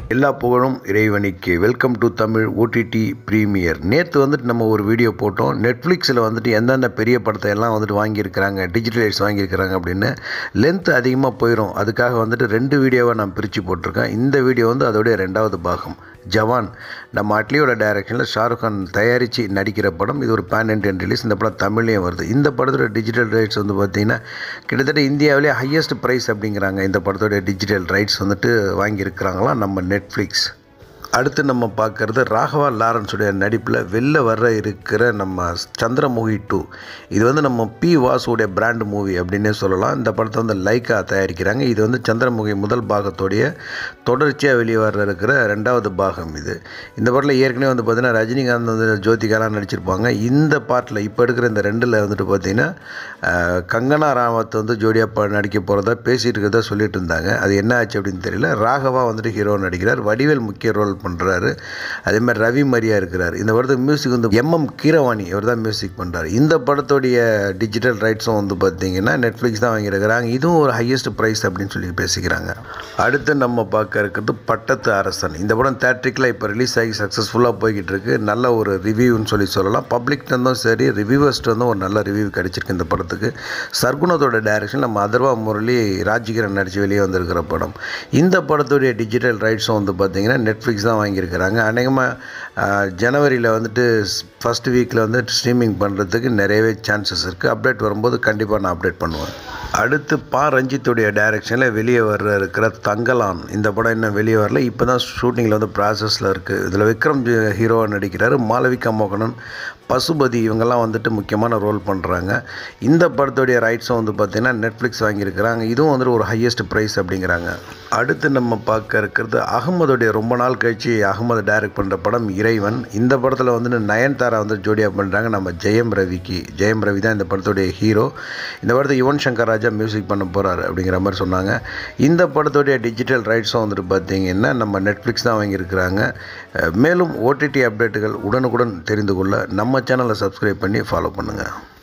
எல்லா புகழும் இறைவனிக்கு welcome to Tamil OTT premiere நேற்று வந்துட்டு நம்ம ஒரு வீடியோ போட்டோம் நெட்ஃப்ளிக்ஸில் வந்துட்டு எந்தெந்த பெரிய படத்தை எல்லாம் வந்துட்டு வாங்கியிருக்கிறாங்க டிஜிட்டலைஸ் வாங்கியிருக்கிறாங்க அப்படின்னு லென்த் அதிகமாக போயிடும் அதுக்காக வந்துட்டு ரெண்டு வீடியோவை நான் பிரித்து போட்டிருக்கேன் இந்த வீடியோ வந்து அதோடைய ரெண்டாவது பாகம் ஜவான் நம்ம அட்லியோட டைரக்ஷனில் ஷாருக் கான் தயாரித்து நடிக்கிற படம் இது ஒரு பேன் இண்டியன் ரிலீஸ் இந்த படம் தமிழ்லேயும் வருது இந்த படத்தோட டிஜிட்டல் ரைட்ஸ் வந்து பார்த்திங்கன்னா கிட்டத்தட்ட இந்தியாவிலே ஹையஸ்ட் ப்ரைஸ் அப்படிங்கிறாங்க இந்த படத்தோட டிஜிட்டல் ரைட்ஸ் வந்துட்டு வாங்கியிருக்கிறாங்களாம் நம்ம நெட்ஃப்ளிக்ஸ் அடுத்து நம்ம பார்க்குறது ராகவா லாரன்ஸுடைய நடிப்பில் வெளில வர இருக்கிற நம்ம சந்திரமுகி டூ இது வந்து நம்ம பி வாசுடைய பிராண்ட் மூவி அப்படின்னே சொல்லலாம் இந்த படத்தை வந்து லைக்கா தயாரிக்கிறாங்க இது வந்து சந்திரமுகி முதல் பாகத்தோடைய தொடர்ச்சியாக வெளியே வர இருக்கிற ரெண்டாவது பாகம் இது இந்த படத்தில் ஏற்கனவே வந்து பார்த்திங்கன்னா ரஜினிகாந்த் வந்து ஜோதிகாலாம் நடிச்சிருப்பாங்க இந்த பாட்டில் இப்போ எடுக்கிற இந்த ரெண்டில் வந்துட்டு பார்த்திங்கன்னா அஹ், கங்கனா ராமத் வந்து ஜோடியாக நடிக்க போகிறதா பேசிகிட்டு இருக்கிறதா சொல்லிட்டு இருந்தாங்க அது என்ன ஆச்சு அப்படின்னு தெரியல ராகவா வந்துட்டு ஹீரோ நடிக்கிறார் வடிவேல் முக்கிய ரோல் பண்ணுறாரு அதே மாதிரி ரவி மரியா இருக்கிறார் இந்த படத்துக்கு மியூசிக் வந்து எம்எம் கீரவாணி இவர் தான் மியூசிக் பண்ணுறாரு இந்த படத்துடைய டிஜிட்டல் ரைட்ஸும் வந்து பார்த்தீங்கன்னா நெட்ஃப்ளிக்ஸ் தான் வாங்கியிருக்கிறாங்க இதுவும் ஒரு ஹையஸ்ட் ப்ரைஸ் அப்படின்னு சொல்லி பேசிக்கிறாங்க அடுத்து நம்ம பார்க்க இருக்கிறது பட்டத்து அரசன் இந்த படம் தேட்ரிக்கில் இப்போ ரிலீஸ் ஆகி சக்ஸஸ்ஃபுல்லாக போய்கிட்டு இருக்கு நல்ல ஒரு ரிவ்யூன்னு சொல்லி சொல்லலாம் பப்ளிக் இருந்தும் சரி ரிவ்யூவர்ஸ்ட் வந்து ஒரு நல்ல ரிவ்யூ கிடைச்சிருக்கு இந்த படத்துக்கு சர்க்குணத்தோட டைரக்ஷன் நம்ம அதர்வா முரளி ராஜ்கிரண் நடித்து வெளியே வந்திருக்கிற படம் இந்த படத்துடைய டிஜிட்டல் ரைட்ஸும் வந்து பார்த்தீங்கன்னா நெட்ஃப்ளிக்ஸ் தான் வாங்கியிருக்கிறாங்க அநேகமாக ஜனவரியில் வந்துட்டு ஃபஸ்ட் வீக்கில் வந்து ஸ்ட்ரீமிங் பண்ணுறதுக்கு நிறையவே சான்சஸ் இருக்குது அப்டேட் வரும்போது கண்டிப்பாக நான் அப்டேட் பண்ணுவேன் அடுத்து பா ரஞ்சித்துடைய டைரக்ஷனில் வெளியே வர்ற இருக்கிற தங்கலான் இந்த படம் இன்னும் வெளியே வரல இப்போ தான் ஷூட்டிங்கில் வந்து ப்ராசஸில் இருக்குது இதில் விக்ரம் ஹீரோவாக நடிக்கிறாரு மாளவிகா மோகனன் பசுபதி இவங்கெல்லாம் வந்துட்டு முக்கியமான ரோல் பண்ணுறாங்க இந்த படத்துடைய ரைட்ஸும் வந்து பார்த்திங்கன்னா நெட்ஃப்ளிக்ஸ் வாங்கியிருக்கிறாங்க இதுவும் வந்துட்டு ஒரு ஹையஸ்ட் ப்ரைஸ் அப்படிங்கிறாங்க அடுத்து நம்ம பார்க்க இருக்கிறது அகமதுடைய ரொம்ப நாள் கழிச்சு அகமது டைரக்ட் பண்ணுற படம் இறைவன் இந்த படத்தில் வந்துட்டு நயன்தாரா வந்து ஜோடியாக பண்ணுறாங்க நம்ம ஜெயம் ரவிக்கு ஜெயம் ரவி தான் இந்த படத்துடைய ஹீரோ இந்த படத்தை யுவன் சங்கர் ராஜா மியூசிக் பண்ண போகிறாரு அப்படிங்கிற மாதிரி சொன்னாங்க இந்த படத்துடைய டிஜிட்டல் ரைட்ஸும் வந்துட்டு பார்த்தீங்கன்னா நம்ம நெட்ஃப்ளிக்ஸ் தான் வாங்கியிருக்கிறாங்க அஹ் மேலும் ஓடிடி அப்டேட்டுகள் உடனுக்குடன் தெரிந்து கொள்ள நம்ம சேனலை சப்ஸ்கிரைப் பண்ணி ஃபாலோ பண்ணுங்கள்